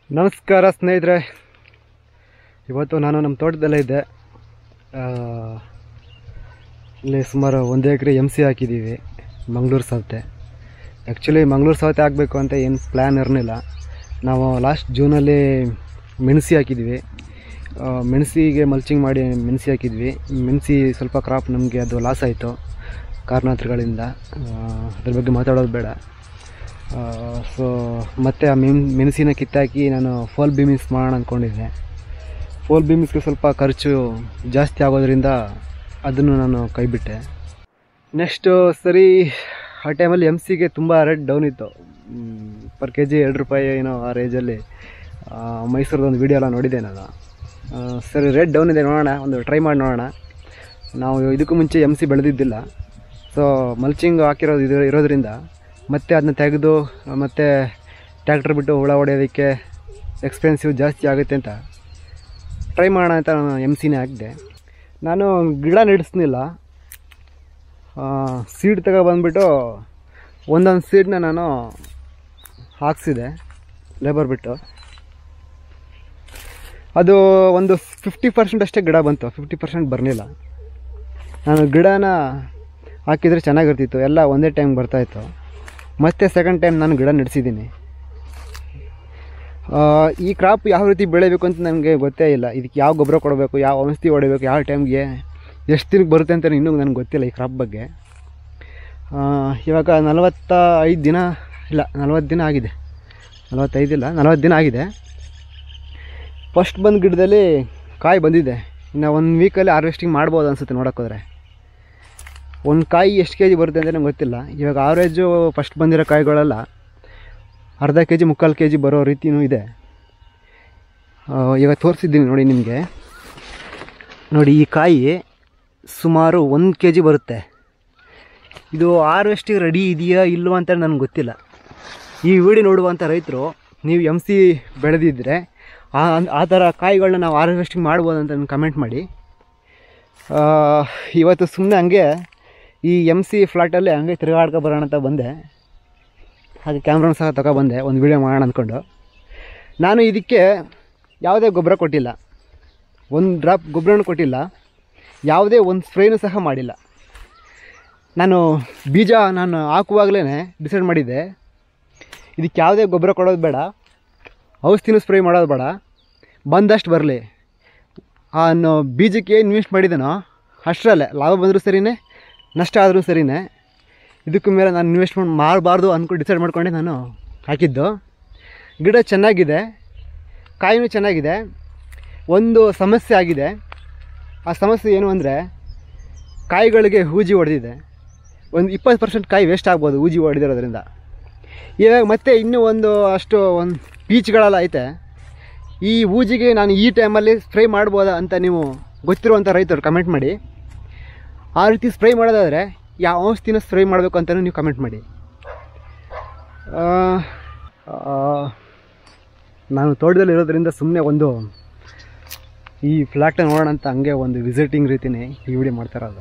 ನಮಸ್ಕಾರ ಸ್ನೇಹಿತರೆ ಇವತ್ತು ನಾನು ನಮ್ಮ ತೋಟದಲ್ಲೇ ಇದ್ದೆ ಆ, ಇಲ್ಲಿ ಸುಮಾರು ಒಂದು ಎಕರೆ ಎಮ್ ಸಿ ಹಾಕಿದ್ದೀವಿ ಮಂಗಳೂರು ಸೌತೆ ಆ್ಯಕ್ಚುಲಿ ಮಂಗಳೂರು ಸೌತೆ ಹಾಕಬೇಕು ಅಂತ ಏನು ಪ್ಲ್ಯಾನ್ ಇರಲಿಲ್ಲ ನಾವು ಲಾಸ್ಟ್ ಜೂನಲ್ಲಿ ಮೆಣಸಿ ಹಾಕಿದ್ವಿ ಆ, ಮೆಣಸಿಗೆ ಮಲ್ಚಿಂಗ್ ಮಾಡಿ ಮೆಣಸಿ ಹಾಕಿದ್ವಿ ಮೆಣಸಿ ಸ್ವಲ್ಪ ಕ್ರಾಪ್ ನಮಗೆ ಅದು ಲಾಸ್ ಆಯಿತು ಕಾರಣಾಂತರಗಳಿಂದ ಆ, ಅದ್ರ ಬಗ್ಗೆ ಮಾತಾಡೋದು ಬೇಡ ಸೊ ಮತ್ತೆ ಆ ಮೆಣ್ ಮೆಣಸಿನ ಕಿತ್ತಾಕಿ ನಾನು ಫೋಲ್ ಬೀಮಿನ್ಸ್ ಮಾಡೋಣ ಅಂದ್ಕೊಂಡಿದ್ದೆ ಫೋಲ್ ಬೀಮಿನ್ಸ್ಗೆ ಸ್ವಲ್ಪ ಖರ್ಚು ಜಾಸ್ತಿ ಆಗೋದ್ರಿಂದ ಅದನ್ನು ನಾನು ಕೈಬಿಟ್ಟೆ ನೆಕ್ಸ್ಟು ಸರಿ ಆ ಟೈಮಲ್ಲಿ ಎಮ್ ಸಿಗೆ ತುಂಬ ರೇಟ್ ಡೌನ್ ಇತ್ತು ಪರ್ ಕೆ ಜಿ ಎರಡು ರೂಪಾಯಿ ಏನೋ ಆ ರೇಂಜಲ್ಲಿ ಮೈಸೂರದ್ದು ಒಂದು ವೀಡಿಯೋ ಎಲ್ಲ ನೋಡಿದ್ದೆ ನಾನು ಆ, ಸರಿ ರೇಟ್ ಡೌನ್ ಇದೆ ನೋಡೋಣ ಒಂದು ಟ್ರೈ ಮಾಡಿ ನೋಡೋಣ ನಾವು ಇದಕ್ಕೂ ಮುಂಚೆ ಎಮ್ ಸಿ ಬೆಳೆದಿದ್ದಿಲ್ಲ ಸೊ ಮಲ್ಚಿಂಗ್ ಹಾಕಿರೋದು ಇದು ಇರೋದ್ರಿಂದ ಮತ್ತೆ ಅದನ್ನ ತೆಗೆದು ಮತ್ತೆ ಟ್ಯಾಕ್ಟ್ರ್ ಬಿಟ್ಟು ಹುಳ ಹೊಡೆಯೋದಕ್ಕೆ ಎಕ್ಸ್ಪೆನ್ಸಿವ್ ಜಾಸ್ತಿ ಆಗುತ್ತೆ ಅಂತ ಟ್ರೈ ಮಾಡೋಣ ಅಂತ ನಾನು ಎಮ್ ಸಿನೇ ಹಾಕಿದೆ ನಾನು ಗಿಡ ನೆಡೆಸ್ನಿಲ್ಲ ಸೀಡ್ ತಗೊಬಂದ್ಬಿಟ್ಟು ಒಂದೊಂದು ಸೀಡ್ನ ನಾನು ಹಾಕ್ಸಿದೆ ಲೇಬರ್ ಬಿಟ್ಟು ಅದು ಒಂದು ಫಿಫ್ಟಿ ಪರ್ಸೆಂಟ್ ಅಷ್ಟೇ ಗಿಡ ಬಂತು ಫಿಫ್ಟಿ ಪರ್ಸೆಂಟ್ ಬರಲಿಲ್ಲ ನಾನು ಗಿಡನ ಹಾಕಿದರೆ ಚೆನ್ನಾಗಿರ್ತಿತ್ತು ಎಲ್ಲ ಒಂದೇ ಟೈಮ್ ಬರ್ತಾಯಿತ್ತು ಮತ್ತೆ ಸೆಕೆಂಡ್ ಟೈಮ್ ನಾನು ಗಿಡ ನಡೆಸಿದ್ದೀನಿ ಈ ಕ್ರಾಪ್ ಯಾವ ರೀತಿ ಬೆಳಿಬೇಕು ಅಂತ ನನಗೆ ಗೊತ್ತೇ ಇಲ್ಲ ಇದಕ್ಕೆ ಯಾವ ಗೊಬ್ಬರ ಕೊಡಬೇಕು ಯಾವ ಔಷಧಿ ಹೊಡಿಬೇಕು ಯಾವ ಟೈಮ್ಗೆ ಎಷ್ಟು ದಿನಕ್ಕೆ ಬರುತ್ತೆ ಅಂತ ಇನ್ನೂ ನನಗೆ ಗೊತ್ತಿಲ್ಲ ಈ ಕ್ರಾಪ್ ಬಗ್ಗೆ ಆ, ಇವಾಗ ನಲವತ್ತ ಐದು ದಿನ ಇಲ್ಲ ನಲವತ್ತು ದಿನ ಆಗಿದೆ ನಲವತ್ತೈದಿಲ್ಲ ನಲವತ್ತು ದಿನ ಆಗಿದೆ ಫಸ್ಟ್ ಬಂದ ಗಿಡದಲ್ಲಿ ಕಾಯಿ ಬಂದಿದೆ ಇನ್ನು ಒಂದು ವೀಕಲ್ಲಿ ಹಾರ್ವೆಸ್ಟಿಂಗ್ ಮಾಡ್ಬೋದು ಅನಿಸುತ್ತೆ ನೋಡೋಕ್ಕೋದ್ರೆ ಒಂದು ಕಾಯಿ ಎಷ್ಟು ಕೆ ಜಿ ಬರುತ್ತೆ ಅಂತ ನಂಗೆ ಗೊತ್ತಿಲ್ಲ ಇವಾಗ ಆವ್ರೇಜು ಫಸ್ಟ್ ಬಂದಿರೋ ಕಾಯಿಗಳೆಲ್ಲ ಅರ್ಧ ಕೆ ಜಿ ಮುಕ್ಕಾಲು ಕೆ ಜಿ ಬರೋ ರೀತಿಯೂ ಇದೆ ಆ, ಇವಾಗ ತೋರಿಸಿದ್ದೀನಿ ನೋಡಿ ನಿಮಗೆ ನೋಡಿ ಈ ಕಾಯಿ ಸುಮಾರು ಒಂದು ಕೆ ಜಿ ಬರುತ್ತೆ ಇದು ಹಾರ್ವೆಸ್ಟಿಗೆ ರೆಡಿ ಇದೆಯಾ ಇಲ್ವಾ ಅಂತ ನನಗೆ ಗೊತ್ತಿಲ್ಲ ಈ ವಿಡಿಯೋ ನೋಡುವಂಥ ರೈತರು ನೀವು ಎಮ್ ಸಿ ಬೆಳೆದಿದ್ದರೆ ಆ ಆ ಥರ ಕಾಯಿಗಳನ್ನ ನಾವು ಹಾರ್ವೆಸ್ಟಿಂಗ್ ಮಾಡ್ಬೋದು ಅಂತ ಕಮೆಂಟ್ ಮಾಡಿ ಆ, ಇವತ್ತು ಸುಮ್ಮನೆ ಹಂಗೆ ಈ ಎಮ್ ಸಿ ಫ್ಲಾಟಲ್ಲಿ ಹಂಗೆ ತಿರುಗಾಡ್ಕೊ ಬರೋಣ ಅಂತ ಬಂದೆ ಹಾಗೆ ಕ್ಯಾಮ್ರಾನ ಸಹ ತಗೊಬಂದೆ ಒಂದು ವೀಡಿಯೋ ಮಾಡೋಣ ಅಂದ್ಕೊಂಡು ನಾನು ಇದಕ್ಕೆ ಯಾವುದೇ ಗೊಬ್ಬರ ಕೊಟ್ಟಿಲ್ಲ ಒಂದು ಡ್ರಾಪ್ ಗೊಬ್ಬರನೂ ಕೊಟ್ಟಿಲ್ಲ ಯಾವುದೇ ಒಂದು ಸ್ಪ್ರೇನೂ ಸಹ ಮಾಡಿಲ್ಲ ನಾನು ಬೀಜ ನಾನು ಹಾಕುವಾಗಲೇ ಡಿಸೈಡ್ ಮಾಡಿದ್ದೆ ಇದಕ್ಕೆ ಯಾವುದೇ ಗೊಬ್ಬರ ಕೊಡೋದು ಬೇಡ ಔಷಧಿನೂ ಸ್ಪ್ರೇ ಮಾಡೋದು ಬೇಡ ಬಂದಷ್ಟು ಬರಲಿ ಆ ನಾನು ಬೀಜಕ್ಕೆ ಏನು ಇನ್ವೆಸ್ಟ್ ಮಾಡಿದ್ದೇನೋ ಅಷ್ಟರಲ್ಲೇ ಲಾಭ ಬಂದರೂ ಸರಿಯೇ ನಷ್ಟ ಆದರೂ ಸರಿಯೇ ಇದಕ್ಕೂ ಮೇಲೆ ನಾನು ಇನ್ವೆಸ್ಟ್ಮೆಂಟ್ ಮಾಡಬಾರ್ದು ಅಂದ್ಕೊಂಡು ಡಿಸೈಡ್ ಮಾಡ್ಕೊಂಡೆ ನಾನು ಹಾಕಿದ್ದು ಗಿಡ ಚೆನ್ನಾಗಿದೆ ಕಾಯಿನೂ ಚೆನ್ನಾಗಿದೆ ಒಂದು ಸಮಸ್ಯೆ ಆಗಿದೆ ಆ ಸಮಸ್ಯೆ ಏನು ಅಂದರೆ ಕಾಯಿಗಳಿಗೆ ಹೂಜಿ ಹೊಡೆದಿದೆ ಒಂದು ಇಪ್ಪತ್ತು ಪರ್ಸೆಂಟ್ ಕಾಯಿ ವೇಸ್ಟ್ ಆಗ್ಬೋದು ಹೂಜಿ ಹೊಡೆದಿರೋದ್ರಿಂದ ಇವಾಗ ಮತ್ತೆ ಇನ್ನೂ ಒಂದು ಅಷ್ಟು ಒಂದು ಪೀಚ್ಗಳೆಲ್ಲ ಐತೆ ಈ ಹೂಜಿಗೆ ನಾನು ಈ ಟೈಮಲ್ಲಿ ಸ್ಪ್ರೇ ಮಾಡ್ಬೋದಾ ಅಂತ ನೀವು ಗೊತ್ತಿರುವಂಥ ರೈತರು ಕಮೆಂಟ್ ಮಾಡಿ ಆ ರೀತಿ ಸ್ಪ್ರೇ ಮಾಡೋದಾದರೆ ಯಾವ ಔಷಧಿನ ಸ್ಪ್ರೇ ಮಾಡಬೇಕು ಅಂತಲೂ ನೀವು ಕಮೆಂಟ್ ಮಾಡಿ ಆ, ಆ, ನಾನು ತೋಟದಲ್ಲಿ ಇರೋದ್ರಿಂದ ಸುಮ್ಮನೆ ಒಂದು ಈ ಫ್ಲ್ಯಾಟ್ನ ನೋಡೋಣ ಅಂತ ಹಂಗೆ ಒಂದು ವಿಸಿಟಿಂಗ್ ರೀತಿನೇ ಈ ವಿಡಿಯೋ ಮಾಡ್ತಾ ಇರೋದು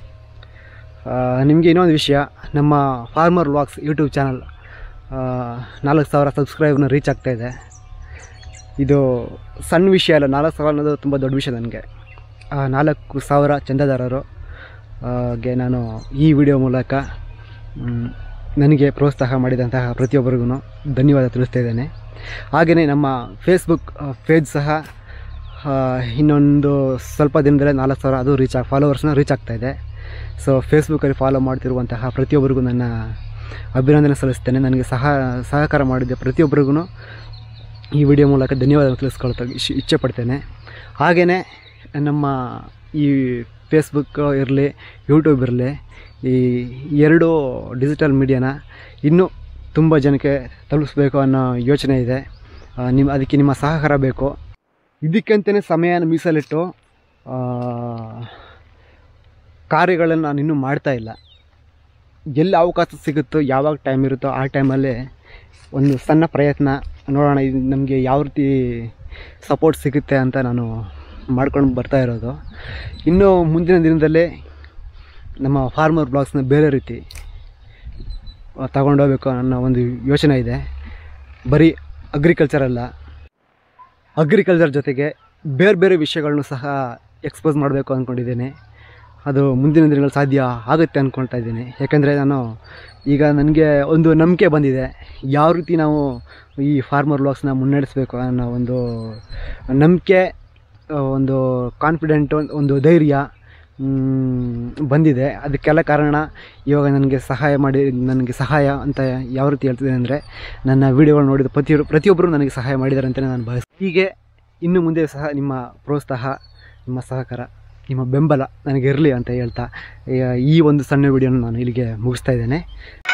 ನಿಮಗೆ ಇನ್ನೊಂದು ವಿಷಯ ನಮ್ಮ ಫಾರ್ಮರ್ ವ್ಲಾಗ್ಸ್ ಯೂಟ್ಯೂಬ್ ಚಾನಲ್ ನಾಲ್ಕು ಸಾವಿರ ಸಬ್ಸ್ಕ್ರೈಬ್ನ ರೀಚ್ ಆಗ್ತಾಯಿದೆ ಇದು ಸಣ್ಣ ವಿಷಯ ಅಲ್ಲ ನಾಲ್ಕು ಸಾವಿರ ಅನ್ನೋದು ತುಂಬ ದೊಡ್ಡ ವಿಷಯ ನನಗೆ ಆ ನಾಲ್ಕು ಸಾವಿರ ಚಂದಾದಾರರು ಆ, ಗೆ ನಾನು ಈ ವಿಡಿಯೋ ಮೂಲಕ ಮ್, ನನಗೆ ಪ್ರೋತ್ಸಾಹ ಮಾಡಿದಂತಹ ಪ್ರತಿಯೊಬ್ಬರಿಗೂ ಧನ್ಯವಾದ ತಿಳಿಸ್ತಾ ಇದ್ದೇನೆ ಹಾಗೆಯೇ ನಮ್ಮ ಫೇಸ್ಬುಕ್ ಪೇಜ್ ಸಹ ಆ, ಇನ್ನೊಂದು ಸ್ವಲ್ಪ ದಿನದಲ್ಲೇ ನಾಲ್ಕು ಸಾವಿರ ಅದು ರೀಚ್ ಆಗಿ ಫಾಲೋವರ್ಸ್ನ ರೀಚ್ ಆಗ್ತಾಯಿದೆ ಸೊ ಫೇಸ್ಬುಕ್ಕಲ್ಲಿ ಫಾಲೋ ಮಾಡ್ತಿರುವಂತಹ ಪ್ರತಿಯೊಬ್ಬರಿಗೂ ನನ್ನ ಅಭಿನಂದನೆ ಸಲ್ಲಿಸ್ತೇನೆ ನನಗೆ ಸಹ ಸಹಕಾರ ಮಾಡಿದ್ದ ಪ್ರತಿಯೊಬ್ಬರಿಗೂ ಈ ವಿಡಿಯೋ ಮೂಲಕ ಧನ್ಯವಾದ ತಿಳಿಸ್ಕೊಳ್ತಾ ಇಶ್ ಇಚ್ಛೆ ಪಡ್ತೇನೆ ಹಾಗೆಯೇ ನಮ್ಮ ಈ ಫೇಸ್ಬುಕ್ ಇರಲಿ ಯೂಟ್ಯೂಬ್ ಇರಲಿ ಈ ಎರಡು ಡಿಜಿಟಲ್ ಮೀಡಿಯಾನ ಇನ್ನೂ ತುಂಬ ಜನಕ್ಕೆ ತಲುಪಿಸ್ಬೇಕು ಅನ್ನೋ ಯೋಚನೆ ಇದೆ ಆ, ನಿಮ್ಮ ಅದಕ್ಕೆ ನಿಮ್ಮ ಸಹಕಾರ ಬೇಕು ಇದಕ್ಕಂತಲೇ ಸಮಯನ ಮೀಸಲಿಟ್ಟು ಆ, ಕಾರ್ಯಗಳನ್ನು ನಾನು ಇನ್ನೂ ಮಾಡ್ತಾ ಇಲ್ಲ ಎಲ್ಲಿ ಅವಕಾಶ ಸಿಗುತ್ತೋ ಯಾವಾಗ ಟೈಮ್ ಇರುತ್ತೋ ಆ ಟೈಮಲ್ಲಿ ಒಂದು ಸಣ್ಣ ಪ್ರಯತ್ನ ನೋಡೋಣ ಇದು ನಮಗೆ ಯಾವ ರೀತಿ ಸಪೋರ್ಟ್ ಸಿಗುತ್ತೆ ಅಂತ ನಾನು ಮಾಡ್ಕೊಂಡು ಬರ್ತಾ ಇರೋದು ಇನ್ನು ಮುಂದಿನ ದಿನದಲ್ಲಿ ನಮ್ಮ ಫಾರ್ಮರ್ ಬ್ಲಾಗ್ಸ್ನ ಬೇರೆ ರೀತಿ ತಗೊಂಡೋಗ್ಬೇಕು ಅನ್ನೋ ಒಂದು ಯೋಚನೆ ಇದೆ ಬರೀ ಅಗ್ರಿಕಲ್ಚರ್ ಅಲ್ಲ ಅಗ್ರಿಕಲ್ಚರ್ ಜೊತೆಗೆ ಬೇರೆ ಬೇರೆ ವಿಷಯಗಳನ್ನು ಸಹ ಎಕ್ಸ್ಪೋಸ್ ಮಾಡಬೇಕು ಅಂದ್ಕೊಂಡಿದ್ದೇನೆ ಅದು ಮುಂದಿನ ದಿನಗಳಲ್ಲಿ ಸಾಧ್ಯ ಆಗುತ್ತೆ ಅಂದ್ಕೊಳ್ತಾ ಇದ್ದೀನಿ ಯಾಕಂದರೆ ನಾನು ಈಗ ನನಗೆ ಒಂದು ನಂಬಿಕೆ ಬಂದಿದೆ ಯಾವ ರೀತಿ ನಾವು ಈ ಫಾರ್ಮರ್ ವ್ಲಾಗ್ಸ್ನ ಮುನ್ನಡೆಸಬೇಕು ಅನ್ನೋ ಒಂದು ನಂಬಿಕೆ ಆ, ಒಂದು ಕಾನ್ಫಿಡೆಂಟ್ ಒಂದು ಧೈರ್ಯ ಮ್, ಬಂದಿದೆ ಅದಕ್ಕೆಲ್ಲ ಕಾರಣ ಇವಾಗ ನನಗೆ ಸಹಾಯ ಮಾಡಿ ನನಗೆ ಸಹಾಯ ಅಂತ ಯಾವ ರೀತಿ ಹೇಳ್ತಿದ್ದೇನೆ ಅಂದರೆ ನನ್ನ ವೀಡಿಯೋಗಳು ನೋಡಿದ ಪ್ರತಿ ಪ್ರತಿಯೊಬ್ಬರು ನನಗೆ ಸಹಾಯ ಮಾಡಿದ್ದಾರೆ ಅಂತಲೇ ನಾನು ಭಾವಿಸ್ತೀನಿ ಹೀಗೆ ಇನ್ನು ಮುಂದೆ ಸಹ ನಿಮ್ಮ ಪ್ರೋತ್ಸಾಹ ನಿಮ್ಮ ಸಹಕಾರ ನಿಮ್ಮ ಬೆಂಬಲ ನನಗೆ ಇರಲಿ ಅಂತ ಹೇಳ್ತಾ ಈ- ಈ ಒಂದು ಸಣ್ಣ ವಿಡಿಯೋನ ನಾನು ಇಲ್ಲಿಗೆ ಮುಗಿಸ್ತಾ ಇದ್ದೇನೆ